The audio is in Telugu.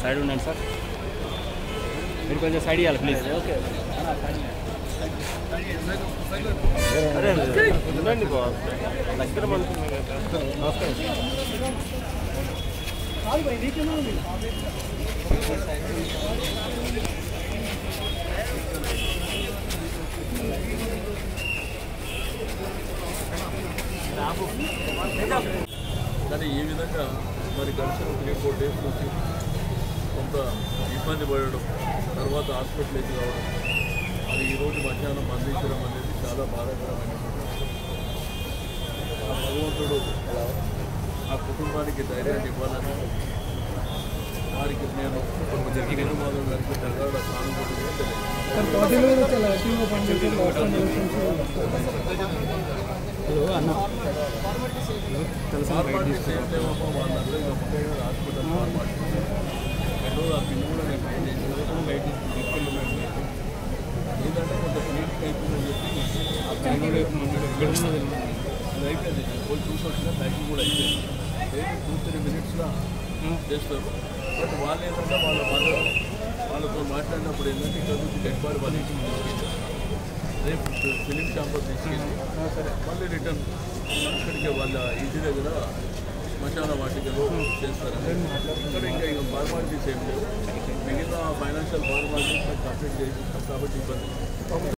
సైడ్ ఉండండి సార్ మీరు కొంచెం సైడ్ ఇవ్వాలి ప్లీజ్ ఓకే అరే ఉండండి బాస్ దగ్గర మనకు నమస్కారం కానీ ఈ విధంగా మరి గడిచిన త్రీ ఫోర్ డేస్ నుంచి కొంత ఇబ్బంది పడడం తర్వాత హాస్పిటల్కి రావడం అది ఈరోజు మధ్యాహ్నం అందించడం అనేది చాలా బాధాకరమైన విషయం. ఆ భగవంతుడు ఆ కుటుంబానికి ధైర్యాన్ని ఇవ్వాలని వారికి నేను వేణుమాధవ్ గారికి దగ్గర సానుభూతిగా తెలియదు పార్టీలో కూడా చాలా యాక్టివ్గా పనిచేసి లాస్ట్ టైం ఎలక్షన్స్ ఫార్మాలిటీస్ ఏం లేవమ్మా వాళ్ళందరూ ఇక ముఖ్యంగా హాస్పిటల్ ఫార్మాలిటీస్ ఎన్నో ఆ బిల్లు కూడా నేను పే చేసిన బయట తీసుకెళ్ళలేదు ఏంటంటే కొంత క్లినిక్ అయిపోయిందని చెప్పి ఆ ప్యాకింగ్ అది అయిపోయింది నేను పోయి చూసి వచ్చిన ప్యాకింగ్ కూడా అయిపోయింది డైలీ టూ త్రీ మినిట్స్లో చేస్తారు బట్ వాళ్ళు ఏంటంటే వాళ్ళ మదర్ వాళ్ళతో మాట్లాడినప్పుడు ఏంటంటే ఇక్కడ నుంచి డెడ్ బాడీ వాళ్ళ ఇంటికి తీసుకెళ్ళారు రేపు ఫిలిం ఛాంబర్ తీసుకెళ్ళి మళ్ళీ రిటర్న్ ఇక్కడికి వాళ్ళ ఇంటి దగ్గర శ్మశాన వాటికలో చేస్తారు ఇక్కడ ఇంకా ఇక ఫార్మాలిటీస్ ఏం లేవు మిగిలిన ఫైనాన్షియల్ ఫార్మాలిటీస్ కంప్లీట్ చేసి కాబట్టి ఇబ్బంది